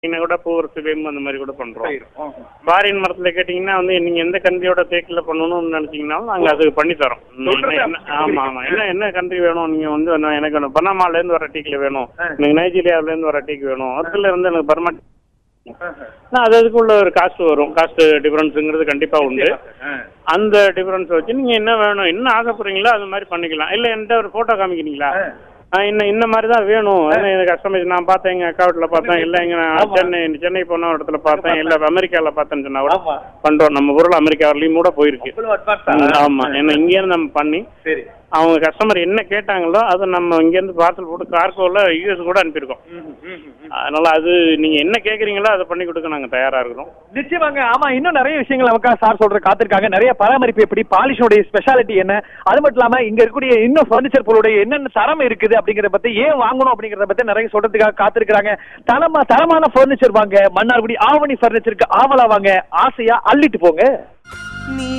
இன்னும் கூட பூவரசு வேம்பு அந்த மாதிரி கூட பண்றோம் பயிரும். ஆ, ஆ. ஃபாரின் மரத்துல கேட்டீங்கன்னா வந்து நீங்க எந்த கண்ட்ரியோட தேக்கில் பண்ணணும்னு நினைச்சீங்கன்னாலும் நாங்க அது பண்ணி தரோம் ம், சொல்றது என்ன- அப்படி. ஆமா ஆமா என்ன என்ன கண்ட்ரி வேணும் நீங்க வந்து என்ன- எனக்கு வேணும் பனாமால இருந்து வர டீக்கில் வேணும் ஆ. எனக்கு நைஜீரியாவில இருந்து வர டீக்கு வேணும் அதுல இருந்து எனக்கு பர்மா ஆ, ஆ. நான் அது அதுக்குள்ள ஒரு காஸ்ட் வரும் காஸ்ட் டிஃபரன்ஸுங்கிறது கண்டிப்பா உண்டு ஆ. அந்த டிஃபரன்ஸ் வச்சு நீங்க என்ன வேணும் என்ன ஆசைப்படுறீங்களோ அது மாதிரி பண்ணிக்கலாம் இல்ல என்கிட்ட ஒரு போட்டோ காமிக்கிறீங்களா ஆ. ஆ, இன்னும் இந்த மாதிரி தான் வேணும் ஏன்னா எனக்கு கஸ்டமைஸ் நான் பார்த்தேன் எங்க அக்கௌண்ட்ல பார்த்தேன் இல்ல எங்க நான் ஆமா. சென்னை சென்னை போன ஒரு இடத்துல பார்த்தேன் இல்ல அமெரிக்கால பார்த்தேன்னு சொன்னா கூட ஆமா. பண்றோம் நம்ம பொருள் அமெரிக்கா வரலையும் கூட போயிருக்கு இவ்வளவு advance ஆ? ம், ஆமா ஏன்னா இங்க இருந்து நம்ம பண்ணி சரி அவங்க கஸ்டமர் என்ன கேட்டாங்களோ அதை நம்ம இங்க இருந்து பார்சல் போட்டு கார்கோல யூஎஸ் கூட அனுப்பியிருக்கோம் ம், ம், ம். அதனால அது நீங்க என்ன கேக்குறீங்களோ அதை பண்ணி கொடுக்க நாங்க தயாரா இருக்கிறோம் நிச்சயமாங்க ஆமா இன்னும் நிறைய விஷயங்கள் நமக்காக சார் சொல்ற காத்திருக்காங்க நிறைய பராமரிப்பு எப்படி பாலிஷோடைய ஸ்பெஷாலிட்டி என்ன அது மட்டும் இல்லாம இங்க இருக்கக்கூடிய இன்னும் ஃபர்னிச்சர் பொருளுடைய என்னென்ன தரம் இருக்குது அப்படிங்கறத பத்தி ஏன் வாங்கணும் அப்படிங்கறத பத்தி நிறைய சொல்றதுக்காக காத்திருக்காங்க தரமா தரமான ஃபர்னிச்சர் வாங்க மன்னார்குடி ஆவணி ஃபர்னிச்சருக்கு ஆவலா வாங்க ஆசையா அள்ளிட்டு போங்க நீ